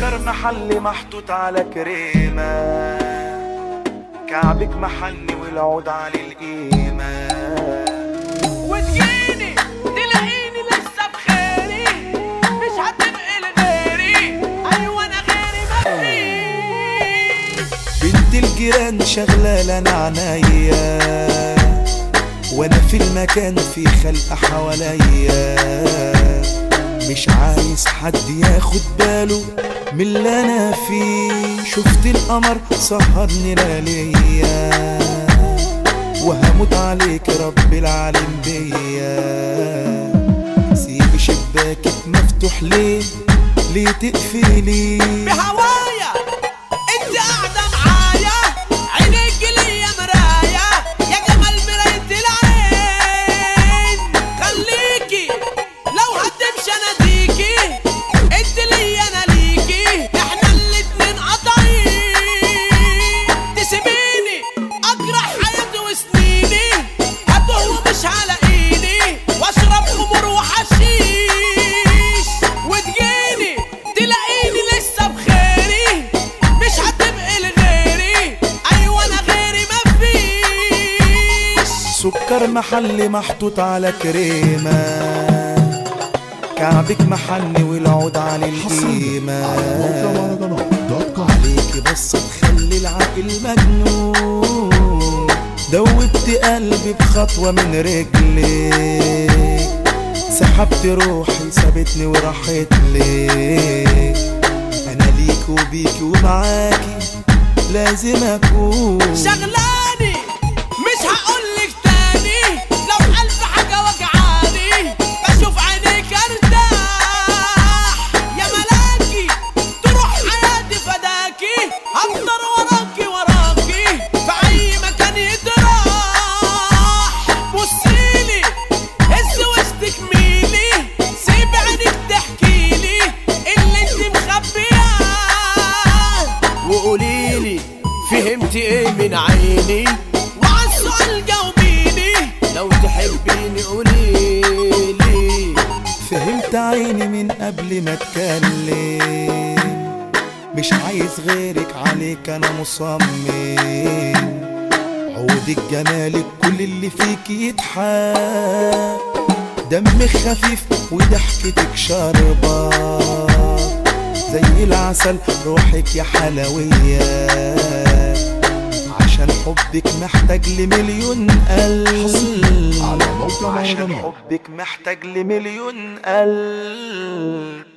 سكر محلي محطوط على كريمة كعبك محني والعود على القيمة وتجيني تلاقيني لسه بخيري مش هتبقي لغيري ايوه انا غيري مفيش بنت الجيران شغلة لنا عنايا وانا في المكان في خلق حواليا مش عايز حد ياخد باله من اللي انا فيه شفت القمر سهرني لياليا وهموت عليك رب العالم بيا سيب شباكك مفتوح ليه ليه تقفلي بهوايا انت قاعدة معايا عينيك ليا مراية يا جمال مراية العين خليكي لو هتمشي اناديكي انت ليا انا ليكي احنا الاتنين قطعين تسيبيني اجرح حياتي وسنيني هتوه ومش هلاقيني واشرب خمور وحشيش وتجيني تلاقيني لسه بخيري مش هتبقي لغيري ايوه انا غيري مفيش سكر محلي محطوط على كريمة كعبك محني والعود على القيمة عليكي بس تخلي العقل مجنون دوبت قلبي بخطوة من رجلك سحبت روحي سابتني وراحت لك انا ليك وبيك ومعاكي لازم اكون شغلاني مش هقولك تاني لو ألف حاجة وجعاني بشوف عينيك ارتاح يا ملاكي تروح حياتي فداكي هفضل وراكي وراكي في أي مكان يتراح بصيلي هز وشك ميلي سيب عينك تحكيلي اللي انت مخبياه وقوليلي فهمتي ايه من عيني وعلى السؤال جاوبيني لو تحبيني قوليلي فهمت عيني من قبل ما اتكلم مش عايز غيرك عليك انا مصمم عودك جمالك كل اللي فيك يضحك دمك خفيف وضحكتك شاربة زي العسل روحك يا حلوية عشان حبك محتاج لمليون قلب على موقع عشان مهرجانات حبك محتاج لمليون قلب